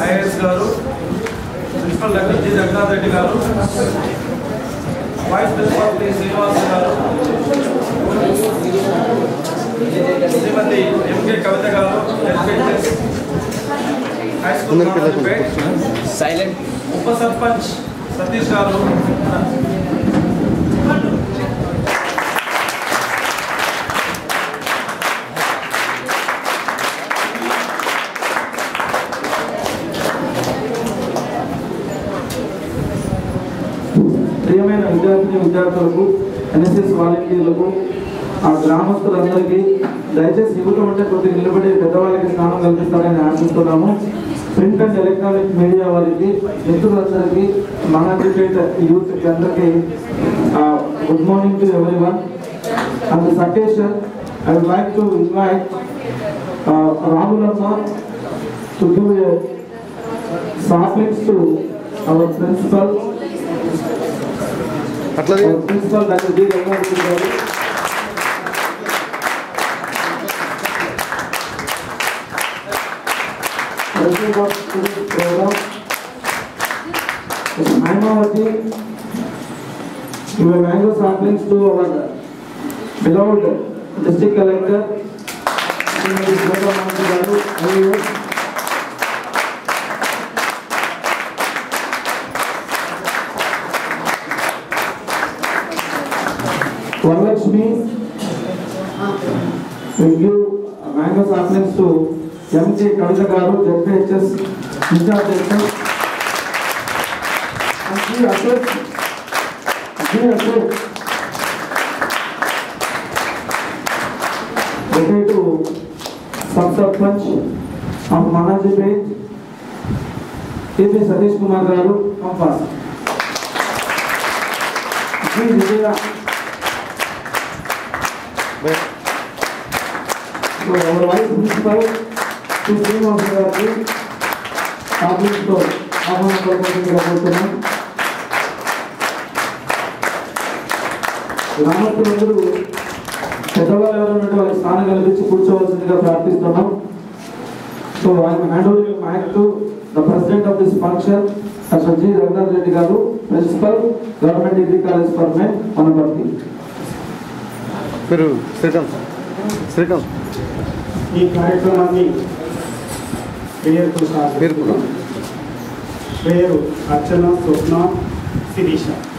IAS గారు principal doctor G Jagannath Reddy గారు vice principal T Srinivas గారు శ్రీమతి ఎంకే కవిత గారు educators high school Narayanpet. Silent ఉప సర్పంచ్ సతీష్ గారు ప్రియమైన విద్యార్థిని విద్యార్థులకు ఎన్ఎస్ఎస్ వాలంటీర్లకు ఆ గ్రామస్తులందరికీ దయచేసి యువత ఉంటే కొద్దిగా నిలబడి పెద్దవాళ్ళకి స్నానం కల్పిస్తారని ఆశిస్తున్నాము ప్రింట్ అండ్ ఎలక్ట్రానిక్ మీడియా వారికి మిత్రులందరికీ మన క్రికెట్ యూత్ అందరికీ good morning to every one and occasion I would like to invite Ramulamma to give సాఫ్లిక్స్ టు అవర్ ప్రిన్సిపల్ అట్లా Our principal Dr. G. Raghunath గారు President of this program is Haimawati. Give a mango saplings to our beloved district collector. Srimati Shweta Mansi garu, IAS. Varalakshmi will give mango saplings to MK Kavita Garu, ZPHS Incharge Director. And G. Ashok, G. Ashok. Related to Sub-Sarpanch of Manaji Page, K.P. Satish Kumar Garu, Compass. G. Vijaya. So our vice principal, Shri Srinivasa గారికి ఆఫీస్లో ఆహ్వాన పలకరించగా కోరుతున్నాం గ్రామస్తులందరూ పెద్దవాళ్ళు ఎవరు ఉన్నట్టు వాళ్ళకి స్థానం కల్పించి కూర్చోవలసిందిగా ప్రార్థిస్తున్నాం సో ఆయన hand over mic to the president of this function doctor G Raghunath Reddy గారు principal government degree college for men Wanaparthy పేరు శ్రీకాంత్ శ్రీకాంత్ ఈ కార్యక్రమాన్ని పేరుతో పేరు కూడా పేరు అర్చన స్వప్న శిరీష